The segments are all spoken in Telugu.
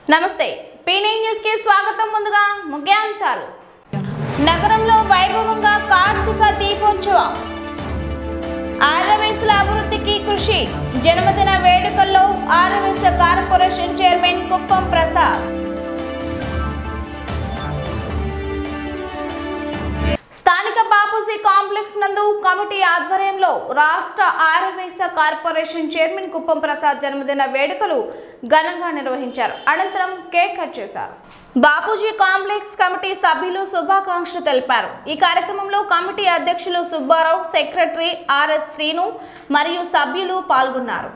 నమస్తే పీనీ న్యూస్ కి స్వాగతం ముందుగా ముఖ్యాంశాలు నగరంలో వైభవంగా కార్తీక దీపోత్సవం ఆర్యవయసుల అభివృద్ధికి కృషి జన్మదిన వేడుకల్లో ఆర్యవయస కార్పొరేషన్ చైర్మన్ కుప్పం ప్రసాద్ స్థానిక బాపూజీ కాంప్లెక్స్ నందు కమిటీ ఆధ్వర్యంలో రాష్ట్ర ఆర్యవైశ్య కార్పొరేషన్ చైర్మన్ కుప్పం ప్రసాద్ జన్మదిన వేడుకలు ఘనంగా నిర్వహించారు అనంతరం కేక్ కట్ చేశారు బాపూజీ కాంప్లెక్స్ కమిటీ సభ్యులు శుభాకాంక్షలు తెలిపారు ఈ కార్యక్రమంలో కమిటీ అధ్యక్షులు సుబ్బారావు సెక్రటరీ ఆర్ఎస్ శ్రీను మరియు సభ్యులు పాల్గొన్నారు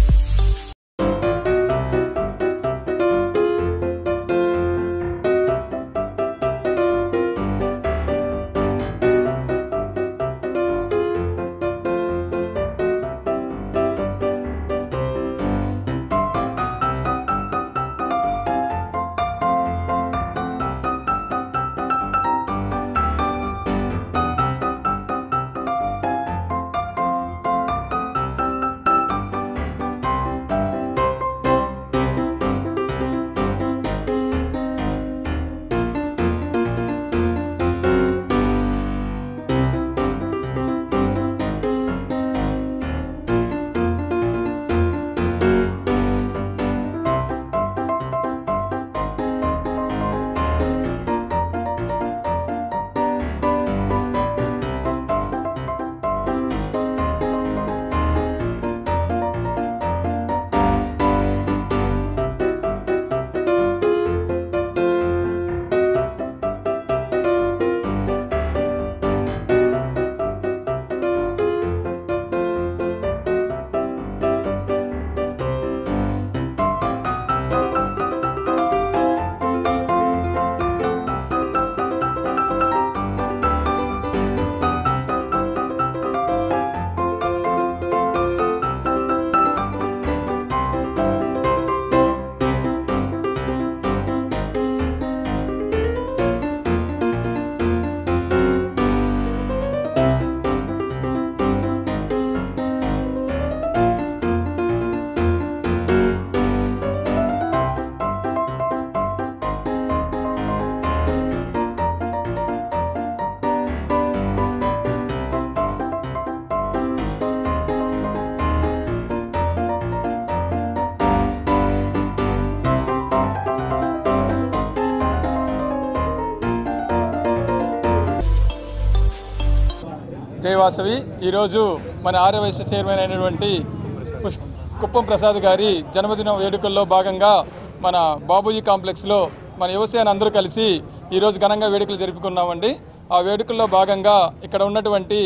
జై వాసవి ఈరోజు మన ఆర్యవైశ్య చైర్మన్ అయినటువంటి పుష్ కుప్పం ప్రసాద్ గారి జన్మదిన వేడుకల్లో భాగంగా మన బాబూజీ కాంప్లెక్స్లో మన యువసేన అందరూ కలిసి ఈరోజు ఘనంగా వేడుకలు జరుపుకున్నామండి ఆ వేడుకల్లో భాగంగా ఇక్కడ ఉన్నటువంటి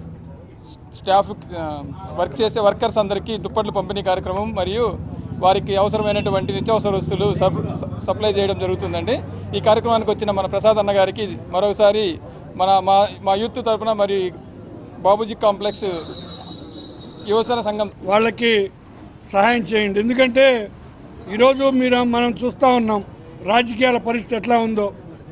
స్టాఫ్ ఆ, వర్క్ చేసే వర్కర్స్ అందరికీ దుప్పట్లు పంపిణీ కార్యక్రమం మరియు వారికి అవసరమైనటువంటి నిత్యావసర వస్తువులు సప్- స- సప్లై చేయడం జరుగుతుందండి ఈ కార్యక్రమానికి వచ్చిన మన ప్రసాద్ అన్న గారికి మరొకసారి మన మా మా యూత్ తరపున మరి బాబూజీ కాంప్లెక్స్ యువసేన సంఘం వాళ్ళకి సహాయం చేయండి ఎందుకంటే ఈరోజు మీరు మనం చూస్తూ ఉన్నాం రాజకీయాల పరిస్థితి ఎట్లా ఉందో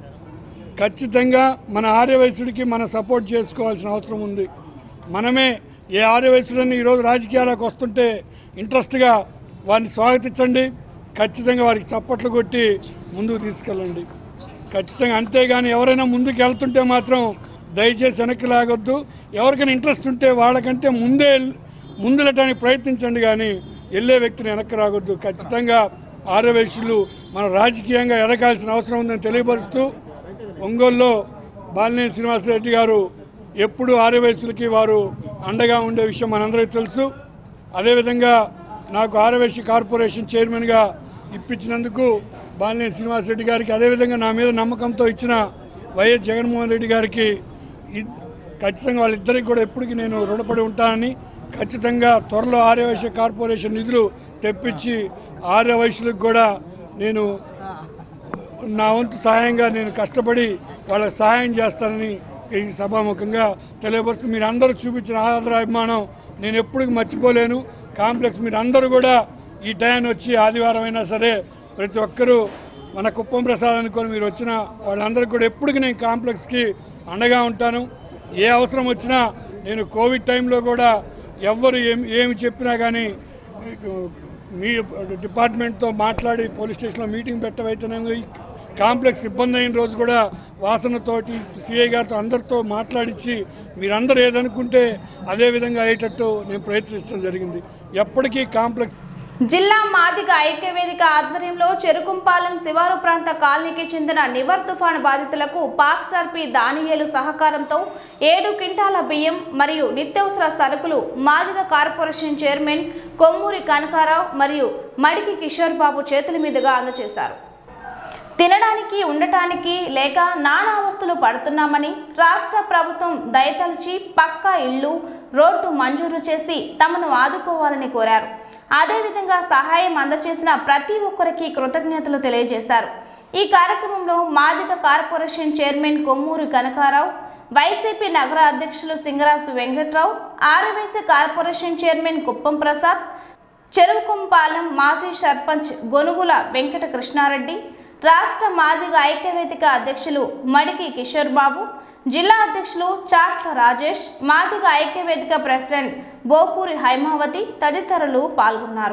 ఖచ్చితంగా మన ఆర్యవయసుడికి మనం సపోర్ట్ చేసుకోవాల్సిన అవసరం ఉంది మనమే ఏ ఆర్యవయసులని ఈరోజు రాజకీయాలకు వస్తుంటే ఇంట్రెస్ట్గా వారిని స్వాగతించండి ఖచ్చితంగా వారికి చప్పట్లు కొట్టి ముందుకు తీసుకెళ్ళండి ఖచ్చితంగా అంతేగాని ఎవరైనా ముందుకు వెళ్తుంటే మాత్రం దయచేసి వెనక్కి లాగొద్దు ఎవరికైనా ఇంట్రెస్ట్ ఉంటే వాళ్ళకంటే ముందే ముందు వెళ్ళటానికి ప్రయత్నించండి కానీ వెళ్ళే వ్యక్తిని వెనక్కి రాగొద్దు ఖచ్చితంగా ఆర్యవైశ్యులు మన రాజకీయంగా ఎదగాల్సిన అవసరం ఉందని తెలియపరుస్తూ ఒంగోలులో బాలినేని శ్రీనివాసరెడ్డి గారు ఎప్పుడు ఆర్యవైశ్యులకి వారు అండగా ఉండే విషయం మనందరికీ తెలుసు అదేవిధంగా నాకు ఆర్యవైశ్య కార్పొరేషన్ చైర్మన్గా ఇప్పించినందుకు బాలినేని శ్రీనివాసరెడ్డి గారికి అదేవిధంగా నా మీద నమ్మకంతో ఇచ్చిన వైఎస్ జగన్మోహన్ రెడ్డి గారికి ఇద్- ఖచ్చితంగా వాళ్ళిద్దరికి కూడా ఎప్పటికీ నేను రుణపడి ఉంటానని ఖచ్చితంగా త్వరలో ఆర్యవైశ్య కార్పొరేషన్ నిధులు తెప్పించి ఆర్యవైశ్యులకు కూడా నేను నా వంతు సహాయంగా నేను కష్టపడి వాళ్ళకి సహాయం చేస్తానని ఈ సభాముఖంగా తెలియపరుస్తూ మీరు అందరూ చూపించిన ఆదర అభిమానం నేను ఎప్పటికీ మర్చిపోలేను కాంప్లెక్స్ మీరు అందరూ కూడా ఈ టైం వచ్చి ఆదివారం అయినా సరే ప్రతి ఒక్కరూ మన కుప్పం ప్రసాద్ అనుకొని మీరు వచ్చిన వాళ్ళందరికీ కూడా ఎప్పటికీ నేను కాంప్లెక్స్కి అండగా ఉంటాను ఏ అవసరం వచ్చినా నేను కోవిడ్ టైంలో కూడా ఎవ్వరు ఏమి ఏమి చెప్పినా కానీ మీ డిపార్ట్మెంట్తో మాట్లాడి పోలీస్ స్టేషన్లో మీటింగ్ పెట్టవైతేనేమో ఈ కాంప్లెక్స్ ఇబ్బంది అయిన రోజు కూడా వాసనతోటి సిఐ గారితో అందరితో మాట్లాడించి మీరందరూ ఏదనుకుంటే అదే విధంగా అయ్యేటట్టు నేను ప్రయత్నించడం జరిగింది ఎప్పటికీ కాంప్లెక్స్ జిల్లా మాదిగ ఐక్యవేదిక ఆధ్వర్యంలో చెరుకుంపాలెం శివారు ప్రాంత కాలనీకి చెందిన నివర్ తుఫాను బాధితులకు పాస్టర్ పి దానియేలు సహకారంతో ఏడు క్వింటాల బియ్యం మరియు నిత్యావసర సరుకులు మాదిగ కార్పొరేషన్ చైర్మన్ కొమ్మూరి కనకారావు మరియు మడికి కిషోర్ బాబు చేతుల మీదుగా అందజేశారు తినడానికి ఉండటానికి లేక నానా అవస్థలు పడుతున్నామని రాష్ట్ర ప్రభుత్వం దయతలిచి పక్కా ఇళ్ళు రోడ్డు మంజూరు చేసి తమను ఆదుకోవాలని కోరారు అదేవిధంగా సహాయం అందచేసిన ప్రతి ఒక్కరికి కృతజ్ఞతలు తెలియజేశారు ఈ కార్యక్రమంలో Madiga corporation chairman Kommuri Kanakarao YCP నగర అధ్యక్షులు సింగరాజు వెంకట్రావు ఆర్యవైశ్య కార్పొరేషన్ చైర్మన్ కుప్పం ప్రసాద్ చెరువుకుంపాలెం మాజీ సర్పంచ్ గొనుగుల వెంకట కృష్ణారెడ్డి రాష్ట్ర మాదిగ ఐక్యవేదిక అధ్యక్షులు మడికి కిషోర్ బాబు జిల్లా అధ్యక్షులు చాట్ల రాజేష్ మాదిగ ఐక్యవేదిక ప్రెసిడెంట్ బోపూరి హైమావతి తదితరులు పాల్గొన్నారు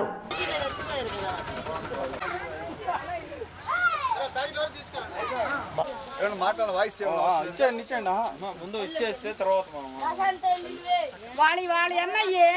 ఏమన్నా మాట్లాడాలి వాయిస్ ఏమన్నా అవసరం ఇచ్చేయండి ఇచ్చేయండి ఆహా. ముందు ఇచ్చేస్తే తర్వాత మనం వాళ్ళ వాళ్ళ అన్నయ్యే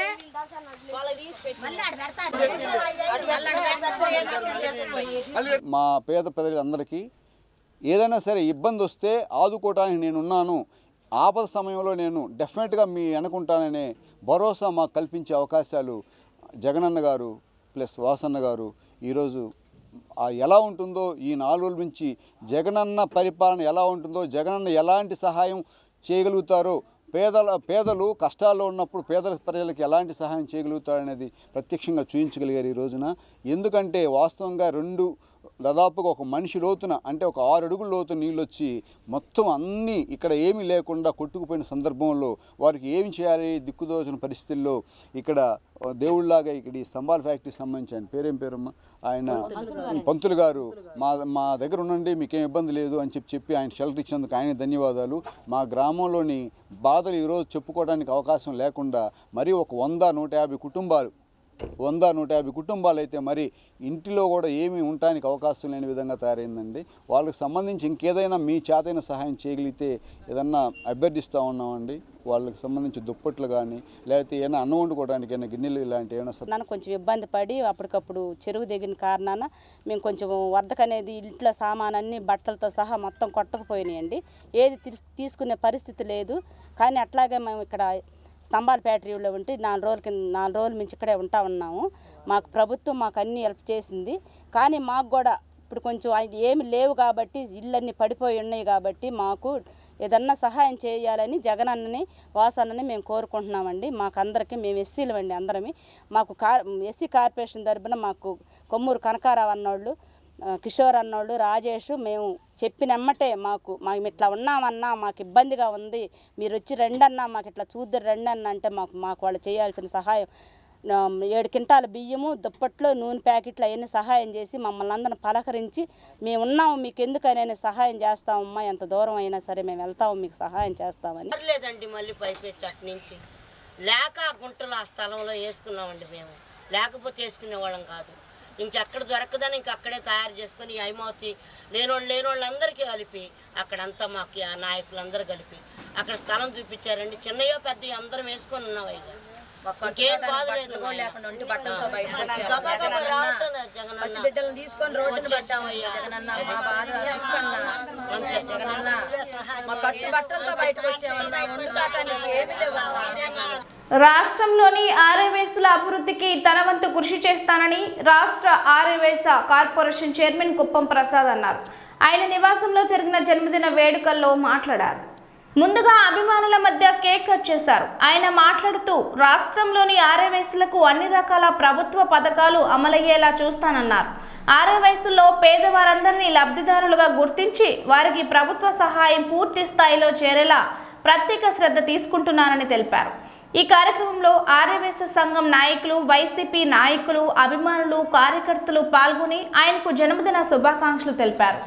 మా పేద ప్రజలందరికీ ఏదైనా సరే ఇబ్బంది వస్తే ఆదుకోవడానికి నేనున్నాను ఆపద సమయంలో నేను డెఫినెట్గా మీ అనుకుంటాననే భరోసా మాకు కల్పించే అవకాశాలు జగనన్న గారు ప్లస్ వాసన్న గారు ఈరోజు ఆ ఎలా ఉంటుందో ఈ నాలుగు రోజుల నుంచి జగనన్న పరిపాలన ఎలా ఉంటుందో జగనన్న ఎలాంటి సహాయం చేయగలుగుతారో పేదల పేదలు కష్టాల్లో ఉన్నప్పుడు పేద ప్రజలకు ఎలాంటి సహాయం చేయగలుగుతారనేది ప్రత్యక్షంగా చూపించగలిగారు ఈ రోజున ఎందుకంటే వాస్తవంగా రెండు దాదాపుగా ఒక మనిషి లోతున అంటే ఒక ఆరు అడుగుల లోతు నీళ్ళు వచ్చి మొత్తం అన్నీ ఇక్కడ ఏమీ లేకుండా కొట్టుకుపోయిన సందర్భంలో వారికి ఏమి చేయాలి దిక్కుదోచిన పరిస్థితుల్లో ఇక్కడ దేవుళ్ళలాగా ఇక్కడ ఈ స్తంభాల ఫ్యాక్టరీకి సంబంధించి ఆయన పేరేం పేరమ్మా ఆయన పంతులు గారు మా మా దగ్గర ఉండండి మీకేం ఇబ్బంది లేదు అని చెప్పి చెప్పి ఆయన షెల్టర్ ఇచ్చినందుకు ఆయన ధన్యవాదాలు మా గ్రామంలోని బాధలు ఈరోజు చెప్పుకోవడానికి అవకాశం లేకుండా మరీ ఒక వంద నూట యాభై కుటుంబాలు వంద నూట యాభై కుటుంబాలు అయితే మరి ఇంటిలో కూడా ఏమీ ఉండటానికి అవకాశం లేని విధంగా తయారైందండి వాళ్ళకి సంబంధించి ఇంకేదైనా మీ చేతైన సహాయం చేయగలిగితే ఏదన్నా అభ్యర్థిస్తూ ఉన్నామండి వాళ్ళకి సంబంధించి దుప్పట్లు కానీ లేకపోతే ఏమైనా అన్నం వండుకోవడానికి ఏమైనా గిన్నెలు ఇలాంటి ఏమైనా స- నన్ను కొంచెం ఇబ్బంది పడి అప్పటికప్పుడు చెరువు దిగిన కారణాన మేము కొంచెం వరదకనేది ఇంట్లో సామానన్ని బట్టలతో సహా మొత్తం కొట్టకపోయినాయండి ఏది తీస్- తీసుకునే పరిస్థితి లేదు కానీ అట్లాగే మేము ఇక్కడ స్తంభాల ఫ్యాక్టరీలో ఉంటే నాలుగు రోజుల కింద నాలుగు రోజుల నుంచి ఇక్కడే ఉంటా ఉన్నాము మాకు ప్రభుత్వం మాకు అన్ని హెల్ప్ చేసింది కానీ మాకు కూడా ఇప్పుడు కొంచెం ఆయన ఏమి లేవు కాబట్టి ఇళ్ళన్నీ పడిపోయి ఉన్నాయి కాబట్టి మాకు ఏదన్నా సహాయం చేయాలని జగనన్నని వాసన్నని మేము కోరుకుంటున్నామండి మాకు అందరికీ మేము ఎస్సీలు అండి అందరమే మాకు కార్ ఎస్సీ కార్పొరేషన్ తరపున మాకు కొమ్మూరు కనకారావు అన్నోళ్ళు ఆ, కిషోర్ అన్నోళ్ళు రాజేష్ మేము చెప్పినమ్మటే మాకు మేము ఇట్లా ఉన్నామన్నా మాకు ఇబ్బందిగా ఉంది మీరు వచ్చి రండి అన్నా మాకు ఇట్లా చూద్దరు రండి అన్న అంటే మాకు మాకు వాళ్ళు చేయాల్సిన సహాయం ఆ, ఏడు క్వింటాల బియ్యము దుప్పట్లు నూనె ప్యాకెట్లు అవన్నీ సహాయం చేసి మమ్మల్ని అందరిని పలకరించి మేము ఉన్నాము మీకు ఎందుకని సహాయం చేస్తామమ్మా ఎంత దూరం అయినా సరే మేము వెళ్తాము మీకు సహాయం చేస్తామని లేదండి మళ్ళీ పైపెచ్చి అటు నుంచి లేక ఆ గుంటలో ఆ స్థలంలో వేసుకున్నామండి మేము లేకపోతే వేసుకునే వాళ్ళం కాదు ఇంకెక్కడ దొరకదని ఇంక అక్కడే తయారు చేసుకొని ఈ హైమావతి లేనోళ్ళు లేనోళ్ళందరికీ కలిపి అక్కడంతా మాకు ఆ నాయకులందరూ కలిపి అక్కడ స్థలం చూపించారండి చిన్నయో పెద్దయో అందరం వేసుకొని ఉన్నాం ఇక ఇంకేం బాధ లేదు లేకుండా ఉండి బట్టలతో బయటకు వచ్చాము. గబా గబా జగనన్న రావటం జగనన్న. పసిబిడ్డలను తీసుకొని రోడ్డున వచ్చేసామయ్యా. జగనన్న మా బాధ దిక్కన్న. అంతే జగనన్న మా కట్టు బట్టలతో బయటకు వచ్చామన్నా ఉంచుతాటానికి ఏమి లేవన్నా రాష్ట్రంలోని ఆర్యవేసుల అభివృద్ధికి తన వంతు కృషి చేస్తానని రాష్ట్ర ఆర్యవేశ కార్పొరేషన్ చైర్మన్ కుప్పం ప్రసాద్ అన్నారు ఆయన నివాసంలో జరిగిన జన్మదిన వేడుకల్లో మాట్లాడారు ముందుగా అభిమానుల మధ్య కేక్ కట్ చేశారు ఆయన మాట్లాడుతూ రాష్ట్రంలోని ఆర్యవేసులకు అన్ని రకాల ప్రభుత్వ పథకాలు అమలయ్యేలా చూస్తానన్నారు ఆరో వయసులో పేదవారందరినీ లబ్ధిదారులుగా గుర్తించి వారికి ప్రభుత్వ సహాయం పూర్తి స్థాయిలో చేరేలా ప్రత్యేక శ్రద్ధ తీసుకుంటున్నానని తెలిపారు ఈ కార్యక్రమంలో ఆర్యవేశ సంఘం నాయకులు వైసీపీ నాయకులు అభిమానులు కార్యకర్తలు పాల్గొని ఆయనకు జన్మదిన శుభాకాంక్షలు తెలిపారు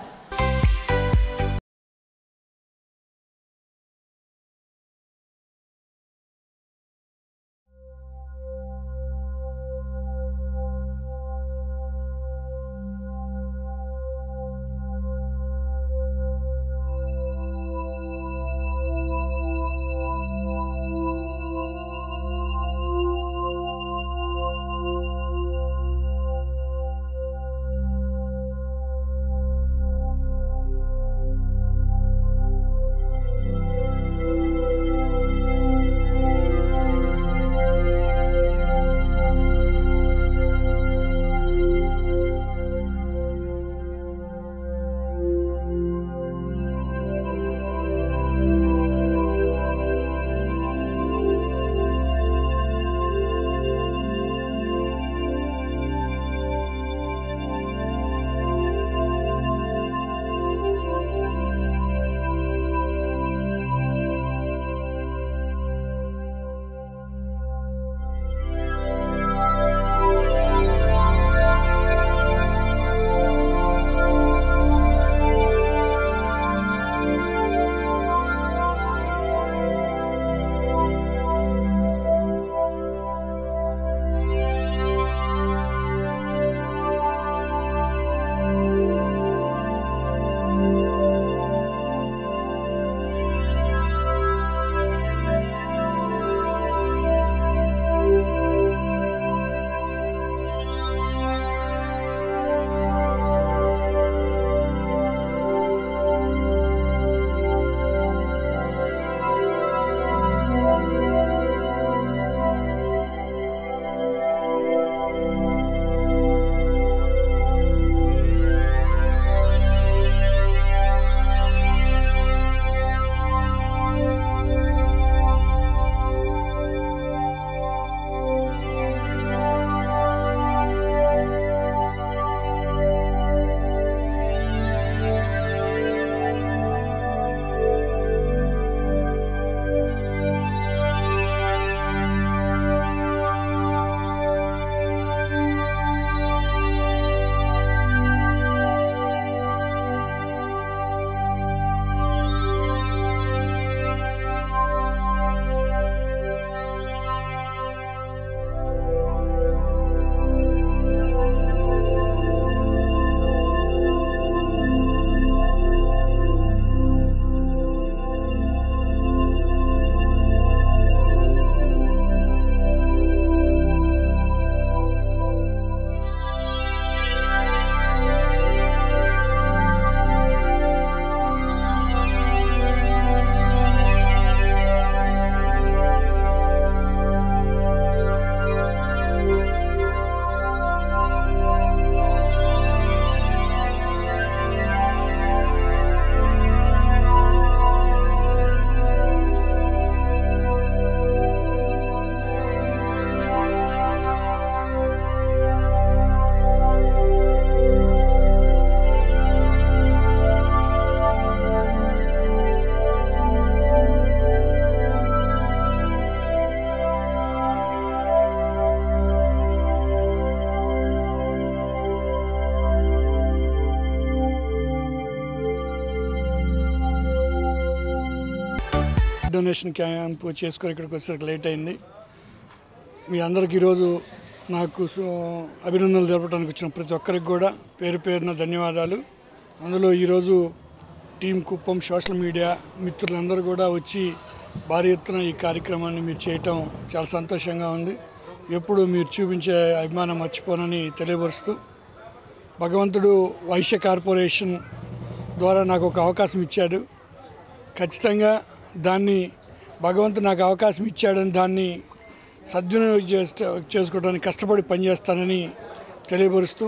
బ్లడ్ డొనేషన్ క్యాంప్ చేసుకొని ఇక్కడికి వచ్చేసరికి లేట్ అయింది మీ అందరికి ఈరోజు నాకు సు- అభినందనలు జరపడానికి వచ్చిన ప్రతి ఒక్కరికి కూడా పేరు పేరున ధన్యవాదాలు అందులో ఈరోజు టీం కుప్పం సోషల్ మీడియా మిత్రులందరూ కూడా వచ్చి భారీ ఎత్తున ఈ కార్యక్రమాన్ని మీరు చేయటం చాలా సంతోషంగా ఉంది ఎప్పుడు మీరు చూపించే అభిమానం మర్చిపోనని తెలియపరుస్తూ భగవంతుడు వైశ్య కార్పొరేషన్ ద్వారా నాకు ఒక అవకాశం ఇచ్చాడు ఖచ్చితంగా దాన్ని భగవంతుడు నాకు అవకాశం ఇచ్చాడని దాన్ని సద్వినియోగం చేస్తా చేసుకోవడానికి కష్టపడి పనిచేస్తానని తెలియపరుస్తూ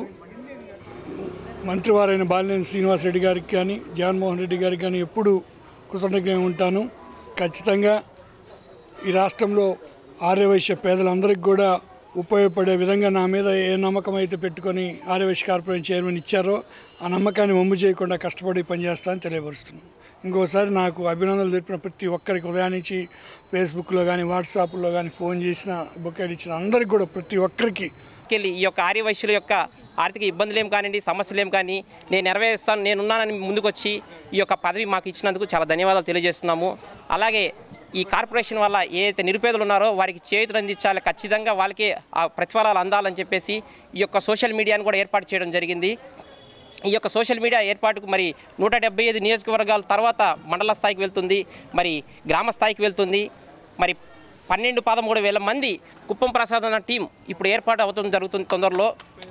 మంత్రివారైన బాలినేని శ్రీనివాసరెడ్డి గారికి కానీ జగన్మోహన్ రెడ్డి గారికి కానీ ఎప్పుడు కృతజ్ఞంగా ఉంటాను ఖచ్చితంగా ఈ రాష్ట్రంలో ఆర్యవైశ్య పేదలందరికీ కూడా ఉపయోగపడే విధంగా నా మీద ఏ నమ్మకం అయితే పెట్టుకొని ఆర్యవైశ్య కార్పొరేషన్ చైర్మన్ ఇచ్చారో ఆ నమ్మకాన్ని వమ్ము చేయకుండా కష్టపడి పనిచేస్తానని తెలియపరుస్తున్నాను ఇంకోసారి నాకు అభినందనలు తెలిపిన ప్రతి ఒక్కరికి ఉదయం నుంచి ఫేస్బుక్లో కానీ వాట్సాప్లో కానీ ఫోన్ చేసిన బొకేలు ఇచ్చిన అందరికి కూడా ప్రతి ఒక్కరికి వెళ్ళి ఈ యొక్క ఆర్యవైశ్యుల యొక్క ఆర్థిక ఇబ్బందులు ఏం కానివ్వండి సమస్యలు ఏం కానీ నేను నెరవేరుస్తాను నేనున్నానని ముందుకొచ్చి ఈ యొక్క పదవి మాకు ఇచ్చినందుకు చాలా ధన్యవాదాలు తెలియజేస్తున్నాము అలాగే ఈ కార్పొరేషన్ వల్ల ఏదైతే నిరుపేదలు ఉన్నారో వారికి చేతులు అందించాలి ఖచ్చితంగా వాళ్ళకి ఆ ప్రతిఫలాలు అందాలని చెప్పేసి ఈ యొక్క సోషల్ మీడియాను కూడా ఏర్పాటు చేయడం జరిగింది ఈ యొక్క సోషల్ మీడియా ఏర్పాటుకు మరి నూట డెబ్బై ఐదు నియోజకవర్గాల తర్వాత మండల స్థాయికి వెళ్తుంది మరి గ్రామ స్థాయికి వెళ్తుంది మరి పన్నెండు పదమూడు వేల మంది కుప్పం ప్రసాద్ అన్న టీం ఇప్పుడు ఏర్పాటు అవుతుంది జరుగుతుంది తొందరలో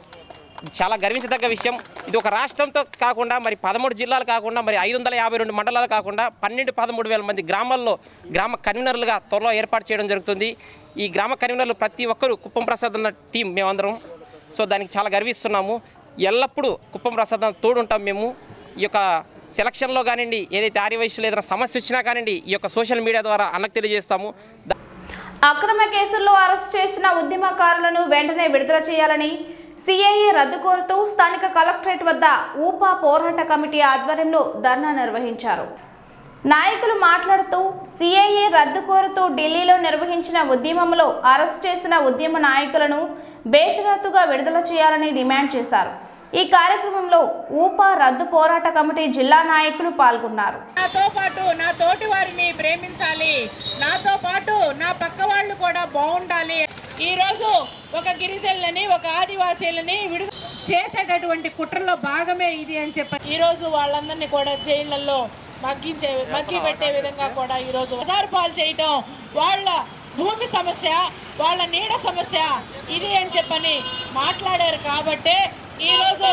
చాలా గర్వించదగ్గ విషయం ఇది ఒక రాష్ట్రంతో కాకుండా మరి పదమూడు జిల్లాలు కాకుండా మరి ఐదు వందల యాభై రెండు మండలాలు కాకుండా పన్నెండు పదమూడు వేల మంది గ్రామాల్లో గ్రామ కన్వీనర్లుగా త్వరలో ఏర్పాటు చేయడం జరుగుతుంది ఈ గ్రామ కన్వీనర్లు ప్రతి ఒక్కరూ కుప్పం ప్రసాద్ అన్న టీం మేమందరం సో దానికి చాలా గర్విస్తున్నాము ఎల్లప్పుడూ కుప్పం ప్రసాద్ అన్న తోడుంటాం మేము ఈ యొక్క సెలక్షన్లో కానివ్వండి ఏదైతే ఆర్యవయస్సులో ఏదైనా సమస్య వచ్చినా కానివ్వండి ఈ యొక్క సోషల్ మీడియా ద్వారా అన్నకు తెలియజేస్తాము దా- అక్రమ కేసుల్లో అరెస్ట్ చేసిన ఉద్యమకారులను వెంటనే విడుదల చేయాలని సిఐఏ రద్దు కోరుతూ స్థానిక కలెక్టరేట్ వద్ద ఊపా పోరాట కమిటీ ఆధ్వర్యంలో ధర్నా నిర్వహించారు నాయకులు మాట్లాడుతూ సిఐఏ రద్దు కోరుతూ ఢిల్లీలో నిర్వహించిన ఉద్యమంలో అరెస్ట్ చేసిన ఉద్యమ నాయకులను బేషరతుగా విడుదల చేయాలని డిమాండ్ చేశారు ఈ కార్యక్రమంలో ఊపా రద్దు పోరాట కమిటీ జిల్లా నాయకులు పాల్గొన్నారు నాతో పాటు నా తోటి వారిని ప్రేమించాలి నాతో పాటు నా పక్క వాళ్ళు కూడా బాగుండాలి ఈ రోజు ఒక గిరిజనులని ఒక ఆదివాసీలని విడుదల చేసేటటువంటి కుట్రలో భాగమే ఇది అని చెప్పి ఈ రోజు వాళ్ళందరినీ కూడా జైళ్లలో మగ్గించే మగ్గి పెట్టే విధంగా కూడా ఈ రోజు బజారు పాలు చేయటం వాళ్ళ భూమి సమస్య వాళ్ళ నీడ సమస్య ఇది అని చెప్పని మాట్లాడారు కాబట్టే ఈరోజు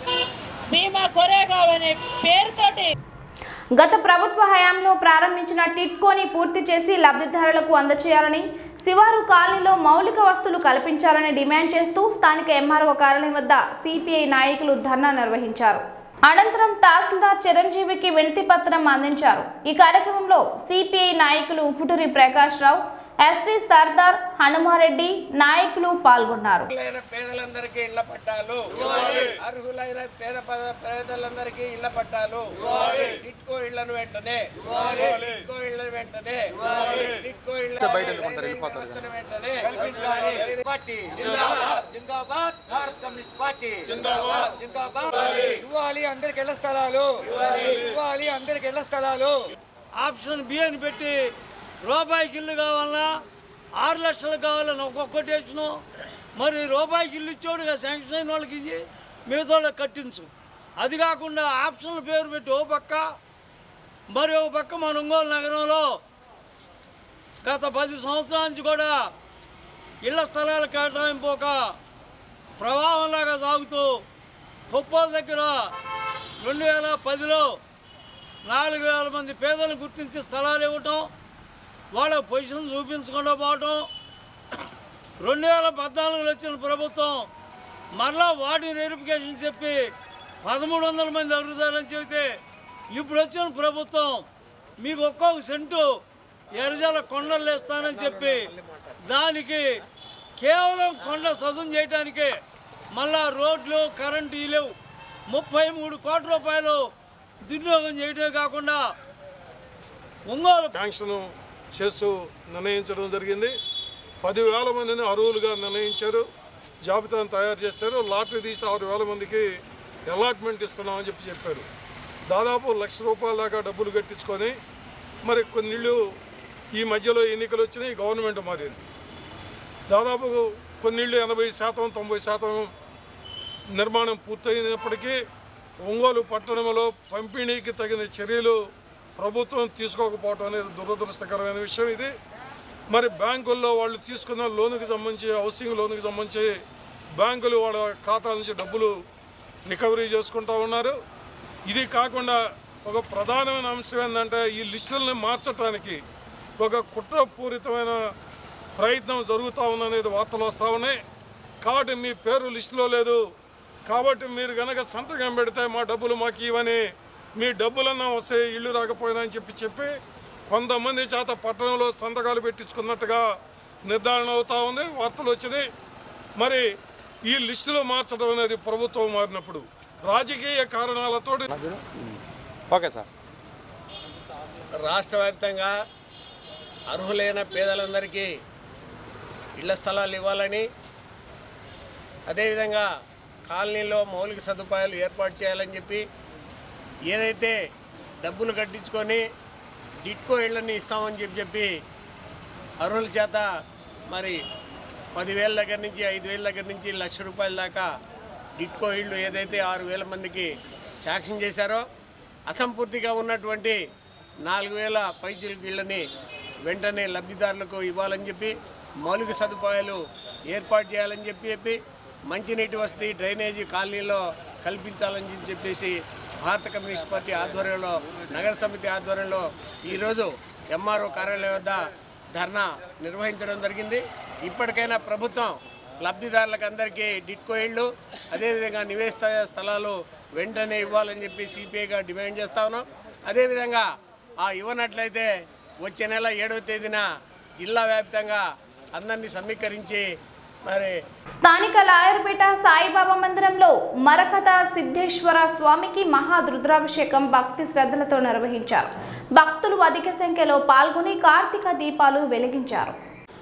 భీమా కొరేగావ్ అనే పేరుతోటి గత ప్రభుత్వ హయాంలో ప్రారంభించిన టిట్కోని పూర్తి చేసి లబ్ధిదారులకు అందచేయాలని శివారు కాలనీలో మౌలిక వస్తువులు కల్పించాలని డిమాండ్ చేస్తూ స్థానిక ఎంఆర్ఓ కార్యాలయం వద్ద సిపిఐ నాయకులు ధర్నా నిర్వహించారు అనంతరం తహసీల్దార్ చిరంజీవికి వినతి పత్రం అందించారు ఈ కార్యక్రమంలో సిపిఐ నాయకులు ఉపుటూరి ప్రకాష్ రావు ఎస్వి సర్దార్ హనుమారెడ్డి నాయకులు పాల్గొన్నారు అర్హులైన పేదలందరికీ ఇళ్ల పట్టాలు అర్హులైన పేద పద- పేదలందరికీ ఇళ్ల పట్టాలు టిట్కో ఇళ్లను వెంటనే టిట్కో ఇళ్లను వెంటనే టిట్కో ఇళ్ల వ్యవస్థను వెంటనే పార్టీ జిందాబాద్ భారత్ కమ్యూనిస్ట్ పార్టీ జిందాబాద్ ఇవ్వాలి అందరికి ఇళ్ల స్థలాలు ఇవ్వాలి అందరికి ఇళ్ల స్థలాలు ఆప్షన్ బి అని పెట్టి రూపాయికి ఇల్లు కావాలన్నా ఆరు లక్షలు కావాలని ఒక్కొక్క కొటేషను మరి రూపాయికి ఇల్లు ఇచ్చేవాడుగా శాంక్షన్ అయిన వాళ్ళకి ఇచ్చి మిగతా వాళ్ళకి కట్టించు అది కాకుండా ఆప్షన్ల పేరు పెట్టి ఓ పక్క మరి ఒక పక్క మన ఒంగోలు నగరంలో గత పది సంవత్సరాల నుంచి కూడా ఇళ్ల స్థలాల కేటాయింపు ఒక ప్రవాహంలాగా సాగుతూ కుప్పల దగ్గర రెండు వేల పదిలో నాలుగు వేల మంది పేదలను గుర్తించి స్థలాలు ఇవ్వటం వాళ్ళ పొజిషన్ చూపించకుండా పోవటం రెండు వేల పద్నాలుగులో వచ్చిన ప్రభుత్వం మరలా వాటి వెరిఫికేషన్ చెప్పి పదమూడు వందల మంది అడుగుతారని చెబితే ఇప్పుడు వచ్చిన ప్రభుత్వం మీకు ఒక్కొక్క సెంటు ఎర్రజల కొండలు వేస్తానని చెప్పి దానికి కేవలం కొండ సదును చేయడానికే మళ్ళా రోడ్లు కరెంటు ఇవి లేవు ముప్పై మూడు కోట్ల రూపాయలు దుర్వినియోగం చేయడమే కాకుండా ఒంగోలు శాంక్షన్ చేస్తూ నిర్ణయించడం జరిగింది పదివేల మందిని అర్హులుగా నిర్ణయించారు జాబితాను తయారు చేశారు లాటరీ తీసి ఆరు వేల మందికి అలాట్మెంట్ ఇస్తున్నామని చెప్పి చెప్పారు దాదాపు లక్ష రూపాయల దాకా డబ్బులు కట్టించుకొని మరి కొన్నిళ్ళు ఈ మధ్యలో ఎన్నికలు వచ్చినాయి గవర్నమెంట్ మారింది దాదాపు కొన్నిళ్ళు ఎనభై శాతం తొంభై శాతం నిర్మాణం పూర్తయినప్పటికీ ఒంగోలు పట్టణంలో పంపిణీకి తగిన చర్యలు ప్రభుత్వం తీసుకోకపోవటం అనేది దురదృష్టకరమైన విషయం ఇది మరి బ్యాంకుల్లో వాళ్ళు తీసుకున్న లోనుకి సంబంధించి హౌసింగ్ లోనుకి సంబంధించి బ్యాంకులు వాళ్ళ ఖాతాల నుంచి డబ్బులు రికవరీ చేసుకుంటూ ఉన్నారు ఇది కాకుండా ఒక ప్రధానమైన అంశం ఏంటంటే ఈ లిస్టులను మార్చడానికి ఒక కుట్రపూరితమైన ప్రయత్నం జరుగుతూ ఉందనేది వార్తలు వస్తూ ఉన్నాయి కాబట్టి మీ పేరు లిస్టులో లేదు కాబట్టి మీరు కనుక సంతకం పెడితే మా డబ్బులు మాకు ఇవని మీ డబ్బులన్నా వస్తే ఇల్లు రాకపోయినా అని చెప్పి చెప్పి కొంతమంది చేత పట్టణంలో సంతకాలు పెట్టించుకున్నట్టుగా నిర్ధారణ అవుతా ఉంది వార్తలు వచ్చింది మరి ఈ లిస్టులు మార్చడం అనేది ప్రభుత్వం మారినప్పుడు రాజకీయ కారణాలతో ఓకే సార్ రాష్ట్ర వ్యాప్తంగా అర్హులైన పేదలందరికీ ఇళ్ల స్థలాలు ఇవ్వాలని అదేవిధంగా కాలనీలో మౌలిక సదుపాయాలు ఏర్పాటు చేయాలని చెప్పి ఏదైతే డబ్బులు కట్టించుకొని డిట్కో ఇళ్ళని ఇస్తామని చెప్పి చెప్పి అర్హుల చేత మరి పదివేల దగ్గర నుంచి ఐదు వేల దగ్గర నుంచి లక్ష రూపాయల దాకా డిట్కో ఇళ్ళు ఏదైతే ఆరు వేల మందికి శాంక్షన్ చేశారో అసంపూర్తిగా ఉన్నటువంటి నాలుగు వేల పైచీలకు ఇళ్ళని వెంటనే లబ్ధిదారులకు ఇవ్వాలని చెప్పి మౌలిక సదుపాయాలు ఏర్పాటు చేయాలని చెప్పి చెప్పి మంచినీటి వసతి డ్రైనేజీ కాలనీలో కల్పించాలని చెప్పి చెప్పేసి భారత కమ్యూనిస్ట్ పార్టీ ఆధ్వర్యంలో నగర సమితి ఆధ్వర్యంలో ఈరోజు ఎంఆర్ఓ కార్యాలయం వద్ద ధర్నా నిర్వహించడం జరిగింది ఇప్పటికైనా ప్రభుత్వం లబ్ధిదారులకు అందరికీ డిట్కో ఇళ్ళు అదేవిధంగా నివేశ స్థలాలు వెంటనే ఇవ్వాలని చెప్పి సిపిఐగా డిమాండ్ చేస్తా ఉన్నాం అదేవిధంగా ఆ ఇవ్వనట్లయితే వచ్చే నెల ఏడవ తేదీన జిల్లా వ్యాప్తంగా అందరినీ సమీకరించి మరి స్థానిక లాయర్పేట సాయిబాబా మందిరంలో మరకత సిద్ధేశ్వర స్వామికి మహారుద్రాభిషేకం భక్తి శ్రద్ధలతో నిర్వహించారు భక్తులు అధిక సంఖ్యలో పాల్గొని కార్తీక దీపాలు వెలిగించారు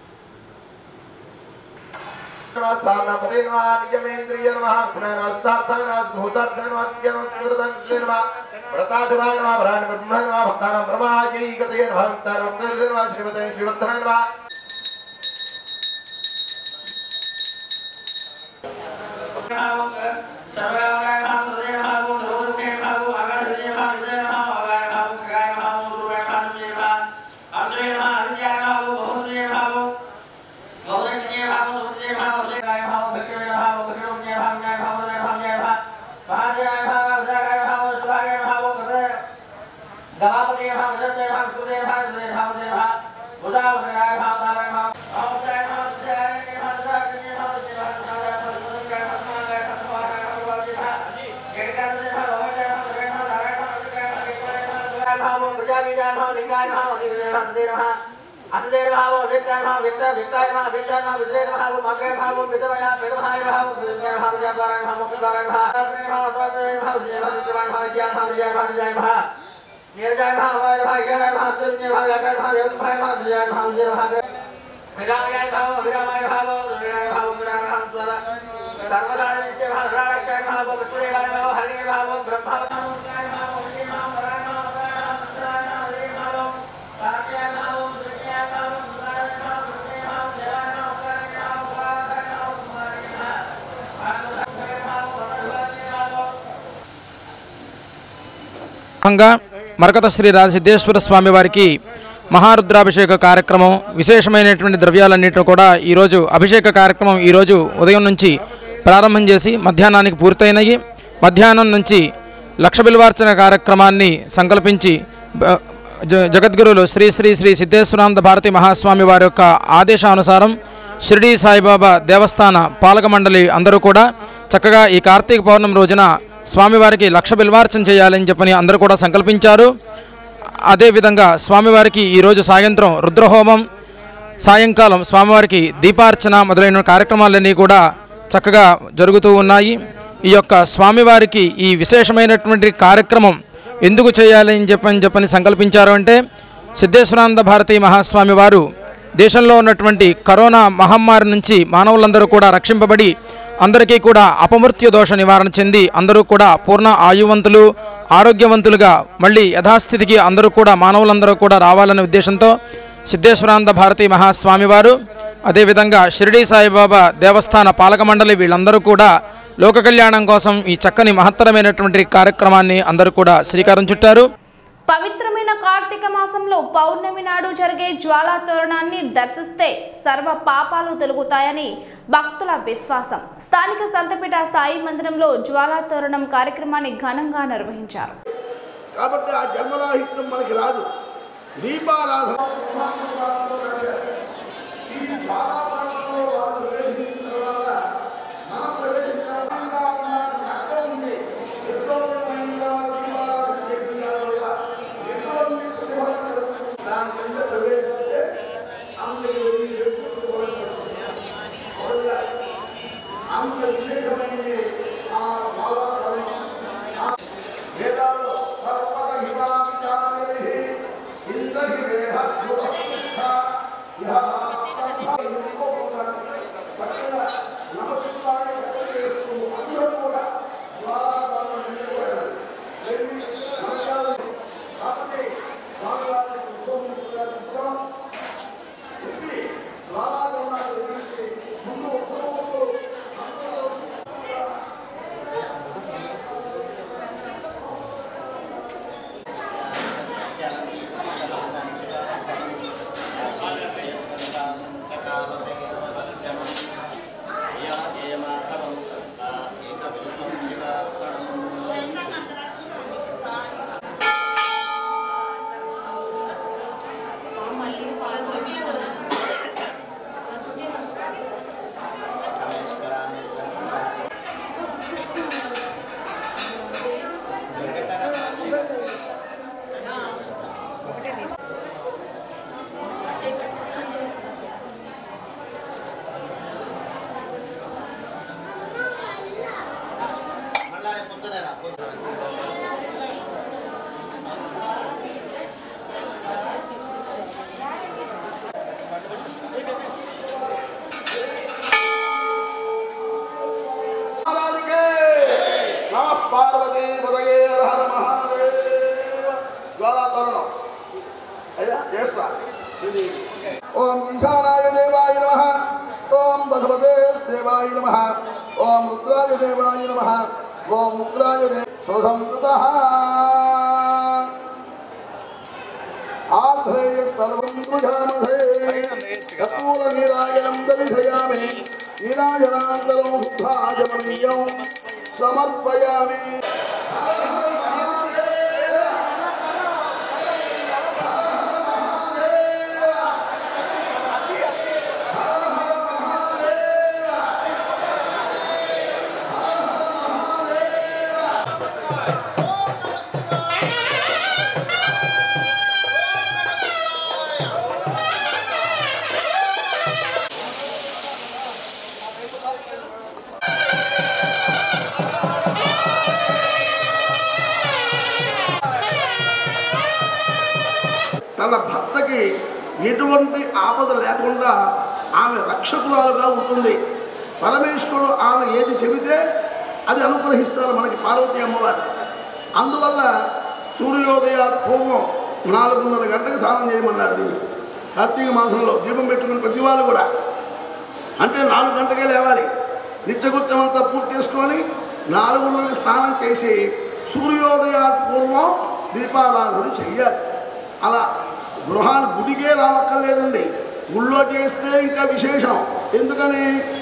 భాగంగా మరకత శ్రీ రాజసిద్ధేశ్వర స్వామి వారికి మహారుద్రాభిషేక కార్యక్రమం విశేషమైనటువంటి ద్రవ్యాలన్నింటిని కూడా ఈరోజు అభిషేక కార్యక్రమం ఈరోజు ఉదయం నుంచి ప్రారంభం చేసి మధ్యాహ్నానికి పూర్తయినాయి మధ్యాహ్నం నుంచి లక్ష బిల్వార్చన కార్యక్రమాన్ని సంకల్పించి బ- జ- జగద్గురువులు శ్రీ శ్రీ శ్రీ సిద్ధేశ్వరానంద భారతి మహాస్వామి వారి యొక్క ఆదేశానుసారం షిరిడీ సాయిబాబా దేవస్థాన పాలక మండలి అందరూ కూడా చక్కగా ఈ కార్తీక పౌర్ణమి రోజున స్వామివారికి లక్ష బిల్వార్చన చేయాలని చెప్పని అందరూ కూడా సంకల్పించారు అదేవిధంగా స్వామివారికి ఈరోజు సాయంత్రం రుద్రహోమం సాయంకాలం స్వామివారికి దీపార్చన మొదలైన కార్యక్రమాలన్నీ కూడా చక్కగా జరుగుతూ ఉన్నాయి ఈ యొక్క స్వామివారికి ఈ విశేషమైనటువంటి కార్యక్రమం ఎందుకు చేయాలని చెప్పని చెప్పని సంకల్పించారు అంటే సిద్ధేశ్వరానంద భారతి మహాస్వామి వారు దేశంలో ఉన్నటువంటి కరోనా మహమ్మారి నుంచి మానవులందరూ కూడా రక్షింపబడి అందరికీ కూడా అపమృత్యు దోష నివారణ చెంది అందరూ కూడా పూర్ణ ఆయువంతులు ఆరోగ్యవంతులుగా మళ్ళీ యథాస్థితికి అందరూ కూడా మానవులందరూ కూడా రావాలనే ఉద్దేశంతో సిద్ధేశ్వరానంద భారతి మహాస్వామివారు అదేవిధంగా షిరిడీ సాయిబాబా దేవస్థాన పాలక మండలి వీళ్ళందరూ కూడా లోక కళ్యాణం కోసం ఈ చక్కని మహత్తరమైనటువంటి కార్యక్రమాన్ని అందరూ కూడా శ్రీకారం చుట్టారు పవిత్రమైన కార్తీక మాసంలో పౌర్ణమి నాడు జరిగే జ్వాలా తోరణాన్ని దర్శిస్తే సర్వ పాపాలు తొలగుతాయని భక్తుల విశ్వాసం స్థానిక సంతపేట సాయి మందిరంలో జ్వాలా తోరణం కార్యక్రమాన్ని ఘనంగా నిర్వహించారు కాబట్టి ఆ జన్మరాహిత్యం మనకి రాదు దీపారాధన ఈ జ్వాలాపాలనలో వాళ్ళు ప్రవేశించిన తర్వాత మనం ప్రవేశించాలంగా ఉన్న నక్కం ఉంది చిత్రోన్నతంగా దీపారాధన చేసిన వల్ల ఎటువంటి ప్రతిఫలం కలుగుతుంది దాని కింద ప్రవేశిస్తే అంతకి వెయ్యి రెట్లు ప్రతిఫలం కలుగుతుంది అవునా? అంత విశేషమైనది ఆ జ్వాలాతరణం ఆ వేదాల్లో పర్వత హిమాచార్య ఇంద్రహి వేహ ధ్రువస్థ ఇహ నమ పార్వతీ ఉదయే హర మహాదేవ జ్వాలాతరుణం అయ్యా చేస్తా ఇది ఓం ఈశానాయ దేవాయ నమ ఓం భగవతే దేవాయ నమ ఓం రుద్రాయ దేవాయ నమ ఓం ఉగ్రాయ దే శోధం ఆధ్రేయ సర్వం గృహామధే కర్పూర నీరాజనం దర్శయామి నీరాజనాంతరం శుద్ధాజమనీయం సమర్పయామి తన భర్తకి ఎటువంటి ఆపద లేకుండా ఆమె రక్షకురాలుగా ఉంటుంది పరమేశ్వరుడు ఆమె ఏది చెబితే అది అనుగ్రహిస్తారు మనకి పార్వతీ అమ్మవారు అందువల్ల సూర్యోదయ పూర్వం నాలుగున్నర గంటలకు స్నానం చేయమన్నారు దీన్ని కార్తీక మాసంలో దీపం పెట్టుకుని ప్రతి వాళ్ళు కూడా అంటే నాలుగు గంటకే లేవాలి నిత్యకృత్యం అంతా పూర్తి చేసుకొని నాలుగున్నర స్నానం చేసి సూర్యోదయ పూర్వం దీపారాధన చెయ్యాలి అలా గృహాన్ని గుడికే రావక్కర్లేదండి గుళ్ళో చేస్తే ఇంకా విశేషం ఎందుకని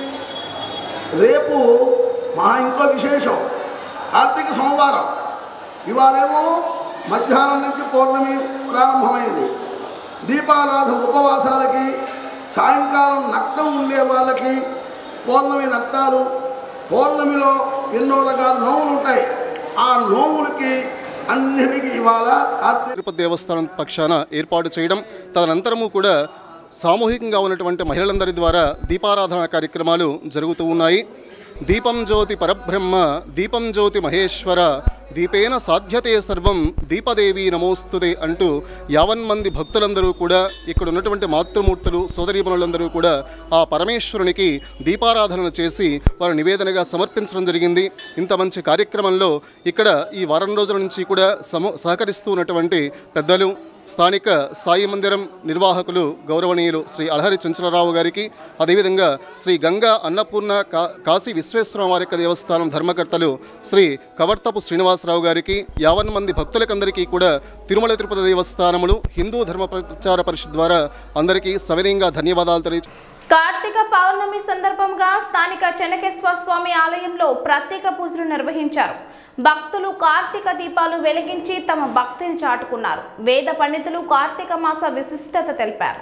రేపు మా ఇంకో విశేషం కార్తీక సోమవారం ఇవాళేమో మధ్యాహ్నం నుంచి పౌర్ణమి ప్రారంభమైంది దీపారాధన ఉపవాసాలకి సాయంకాలం నక్తం ఉండే వాళ్ళకి పౌర్ణమి నక్తాలు పౌర్ణమిలో ఎన్నో రకాల నోములు ఉంటాయి ఆ నోములకి అన్నిటికీ ఇవాళ కార్తీక తిరుపతి దేవస్థానం పక్షాన ఏర్పాటు చేయడం తదనంతరము కూడా సామూహికంగా ఉన్నటువంటి మహిళలందరి ద్వారా దీపారాధన కార్యక్రమాలు జరుగుతూ ఉన్నాయి దీపం జ్యోతి పరబ్రహ్మ దీపం జ్యోతి మహేశ్వర దీపేన సాధ్యతే సర్వం దీపదేవి నమోస్తుతే అంటూ యావన్ మంది భక్తులందరూ కూడా ఇక్కడ ఉన్నటువంటి మాతృమూర్తులు సోదరీమణులందరూ కూడా ఆ పరమేశ్వరునికి దీపారాధన చేసి వారు నివేదనగా సమర్పించడం జరిగింది ఇంత మంచి కార్యక్రమంలో ఇక్కడ ఈ వారం రోజుల నుంచి కూడా సమ సహకరిస్తూ ఉన్నటువంటి పెద్దలు స్థానిక సాయి మందిరం నిర్వాహకులు గౌరవనీయులు శ్రీ అలహరి చంచలరావు గారికి అదేవిధంగా శ్రీ గంగా అన్నపూర్ణ కా కాశీ విశ్వేశ్వర వారి యొక్క దేవస్థానం ధర్మకర్తలు శ్రీ కవర్తపు శ్రీనివాసరావు గారికి యావన్ మంది భక్తులకందరికీ కూడా తిరుమల తిరుపతి దేవస్థానములు హిందూ ధర్మ ప్రచార పరిషత్ ద్వారా అందరికీ సవినయంగా ధన్యవాదాలు తెలియ కార్తీక పౌర్ణమి సందర్భంగా స్థానిక చెన్నకేశ్వర స్వామి ఆలయంలో ప్రత్యేక పూజలు నిర్వహించారు భక్తులు కార్తీక దీపాలు వెలిగించి తమ భక్తిని చాటుకున్నారు వేద పండితులు కార్తీక మాస విశిష్టత తెలిపారు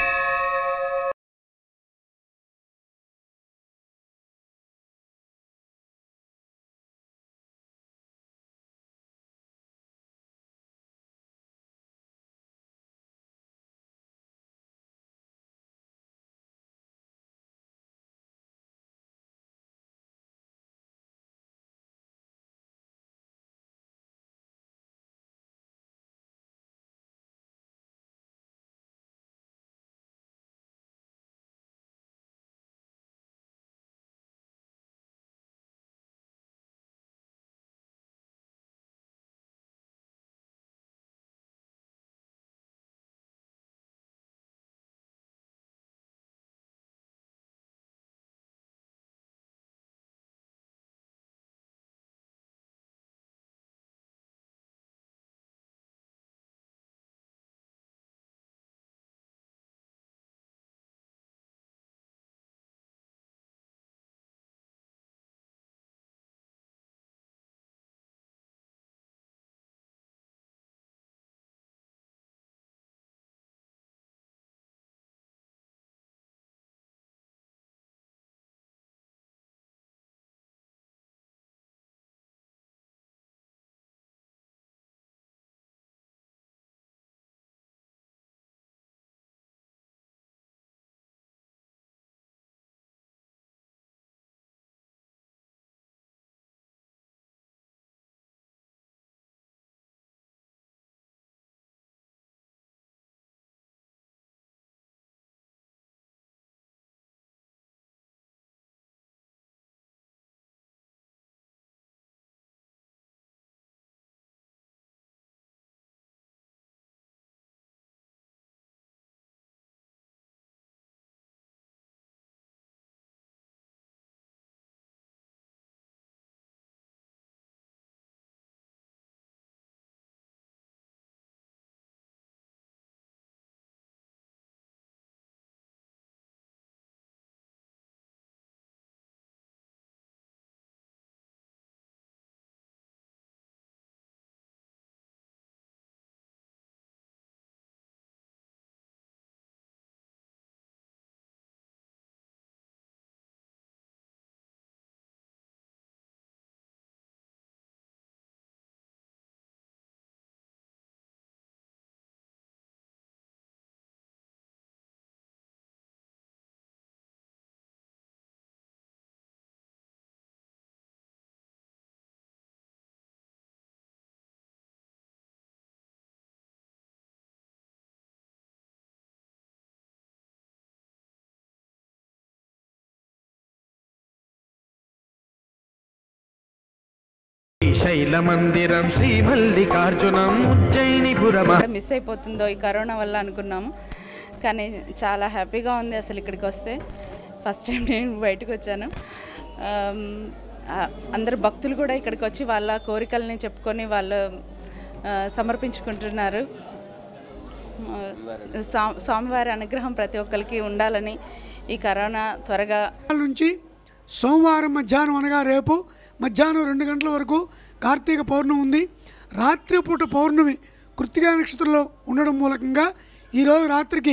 శైలమందిరం శ్రీ మల్లికార్జునం ఉజ్జయినిపురమ మిస్ అయిపోతుందో ఈ కరోనా వల్ల అనుకున్నాము కానీ చాలా హ్యాపీగా ఉంది అసలు ఇక్కడికి వస్తే ఫస్ట్ టైం నేను బయటకు వచ్చాను ఆమ్, ఆ, అందరు భక్తులు కూడా ఇక్కడికి వచ్చి వాళ్ళ కోరికల్ని చెప్పుకొని వాళ్ళు ఆ, సమర్పించుకుంటున్నారు ఆ, స్వా- స్వామివారి అనుగ్రహం ప్రతి ఒక్కరికి ఉండాలని ఈ కరోనా త్వరగా నుంచి సోమవారం మధ్యాహ్నం అనగా రేపు మధ్యాహ్నం రెండు గంటల వరకు కార్తీక పౌర్ణమి ఉంది రాత్రిపూట పౌర్ణమి కృత్తికా నక్షత్రంలో ఉండడం మూలకంగా ఈరోజు రాత్రికి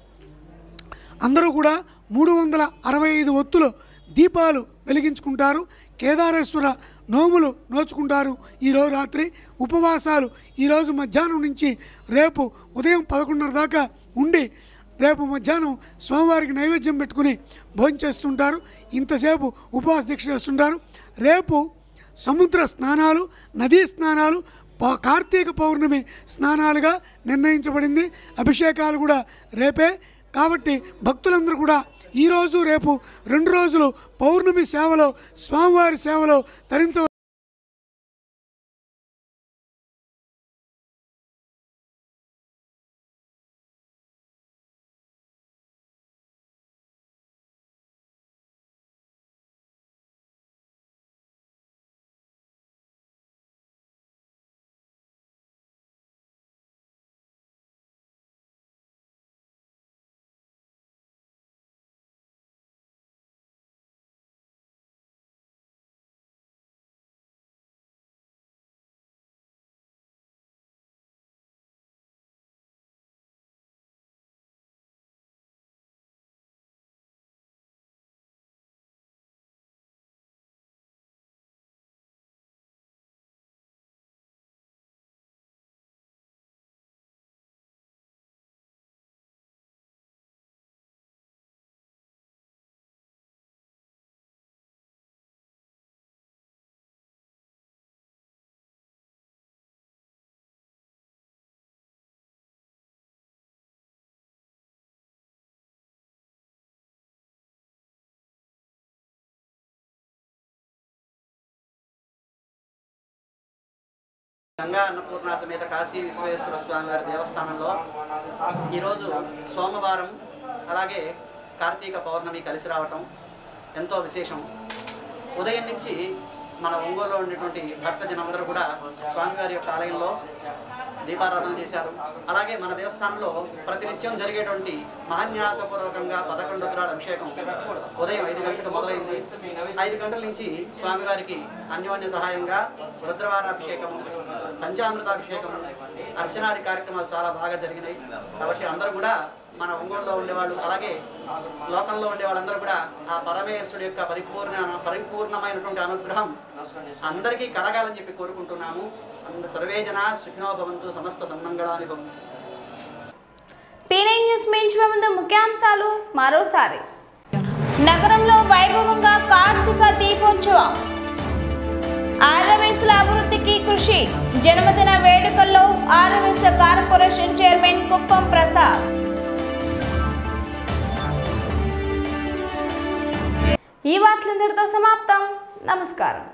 అందరూ కూడా మూడు వందల అరవై ఐదు ఒత్తులు దీపాలు వెలిగించుకుంటారు కేదారేశ్వర నోములు నోచుకుంటారు ఈరోజు రాత్రి ఉపవాసాలు ఈరోజు మధ్యాహ్నం నుంచి రేపు ఉదయం పదకొండున్నర దాకా ఉండి రేపు మధ్యాహ్నం స్వామివారికి నైవేద్యం పెట్టుకుని భోజనం చేస్తుంటారు ఇంతసేపు ఉపవాస దీక్ష చేస్తుంటారు రేపు సముద్ర స్నానాలు నదీ స్నానాలు ప- కార్తీక పౌర్ణమి స్నానాలుగా నిర్ణయించబడింది అభిషేకాలు కూడా రేపే కాబట్టి భక్తులందరూ కూడా ఈరోజు రేపు రెండు రోజులు పౌర్ణమి సేవలో స్వామివారి సేవలో తరించ గంగా అన్నపూర్ణ సమేత కాశీ విశ్వేశ్వర స్వామి వారి దేవస్థానంలో ఈరోజు సోమవారం అలాగే కార్తీక పౌర్ణమి కలిసి రావటం ఎంతో విశేషం ఉదయం నుంచి మన ఒంగోలులో ఉండేటువంటి భక్తజనందరూ కూడా స్వామివారి యొక్క ఆలయంలో దీపారాధన చేశారు అలాగే మన దేవస్థానంలో ప్రతినిత్యం జరిగేటువంటి మహాన్యాసపూర్వకంగా పదకొండు రుద్రాల అభిషేకం ఉదయం ఐదు గంటలకు మొదలైంది ఐదు గంటల నుంచి స్వామివారికి అన్యోన్య సహాయంగా రుద్రవారాభిషేకము పంచామృతాభిషేకం అర్చనాది కార్యక్రమాలు చాలా బాగా జరిగినాయి కాబట్టి అందరూ కూడా మన ఒంగోలులో ఉండేవాళ్ళు అలాగే లోకంలో ఉండే వాళ్ళందరూ కూడా ఆ పరమేశ్వరుడి యొక్క పరిపూర్ణ పరిపూర్ణమైనటువంటి అనుగ్రహం అందరికీ కలగాలని చెప్పి కోరుకుంటున్నాము అంద సర్వే జనా సుఖినో భవంతు సమస్త సన్మంగళాని భవంతు పీనై న్యూస్ మించిన ముందు ముఖ్యాంశాలు మరోసారి నగరంలో వైభవంగా కార్తీక దీపోత్సవం ఆర్యవయసుల అభివృద్ధికి కృషి జన్మదిన వేడుకల్లో ఆర్యవయస కార్పొరేషన్ చైర్మన్ కుప్పం ప్రసాద్ ఈ వార్తలందరితో సమాప్తం నమస్కారం